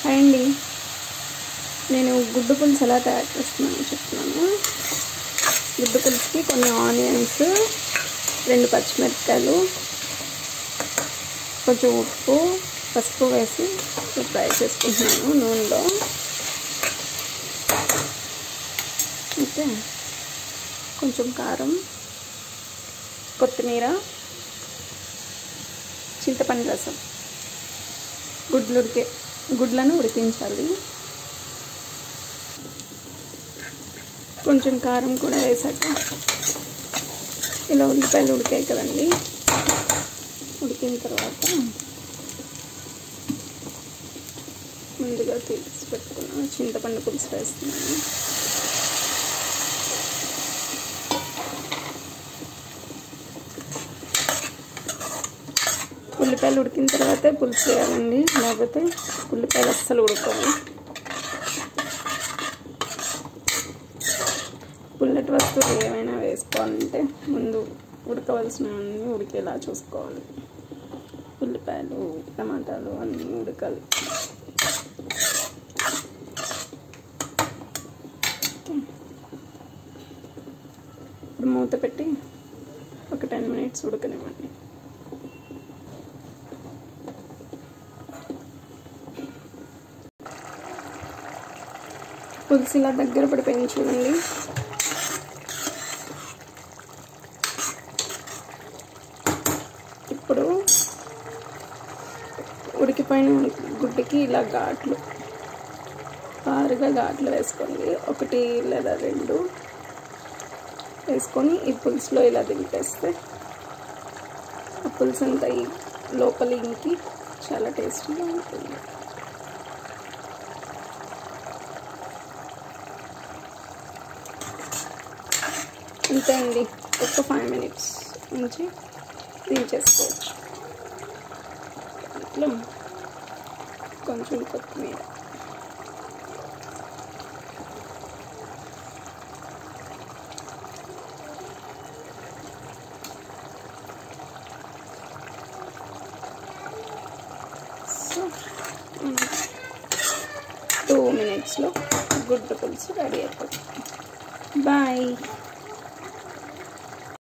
hi అండి నేను గుడ్డు పులుసు ఎలా తయారు చేస్తున్నాను చెప్తున్నాను గుడ్డు పులుసుకి కొన్ని ఆనియన్స్ రెండు పచ్చిమిరపకాయలు కొంచెం ఉప్పు పసుపు వేసి ఫ్రై చేసుకుంటున్నాను నూనెలో ఓకే కొంచెం కారం కొత్తిమీర చింతపండు రసం గుడ్లు ఉడికే గుడ్లను ఉడికించాలి కొంచెం కారం కూడా వేసాక ఇలా ఉల్లిపాయలు ఉడికాయి కదండి ఉడికిన తర్వాత ముందుగా తీసి పెట్టుకున్న చింతపండు పులుసు వేస్తున్నాను ఉల్లిపాయలు ఉడికిన తర్వాతే పులుసు వేయాలండి లేకపోతే ఉల్లిపాయలు అస్సలు ఉడకవు పుల్లటి వస్తువులు ఏమైనా వేసుకోవాలంటే ముందు ఉడకవలసినవన్నీ ఉడికేలా చూసుకోవాలి ఉల్లిపాయలు టమాటాలు అన్నీ ఉడకాలి ఇప్పుడు మూత పెట్టి ఒక టెన్ మినిట్స్ ఉడకనివ్వండి పులుసు ఇలా దగ్గర పడిపోయింది చూడండి ఇప్పుడు ఉడికిపోయిన గుడ్డికి ఇలా ఘాట్లు పారుగా ఘాట్లు వేసుకోండి ఒకటి లేదా రెండు వేసుకొని ఈ పులుసులో ఇలా దింపేస్తే ఆ పులుసు అంతా ఈ లోపల ఇంకి చాలా టేస్టీగా ఉంటుంది అంతే అండి ఒక ఫైవ్ మినిట్స్ ఉంచి దించేసుకోవచ్చు ఇట్లా కొంచెం కొత్తిమీర సో టూ మినిట్స్లో గుడ్డు పులుసు రెడీ అయిపోతుంది బాయ్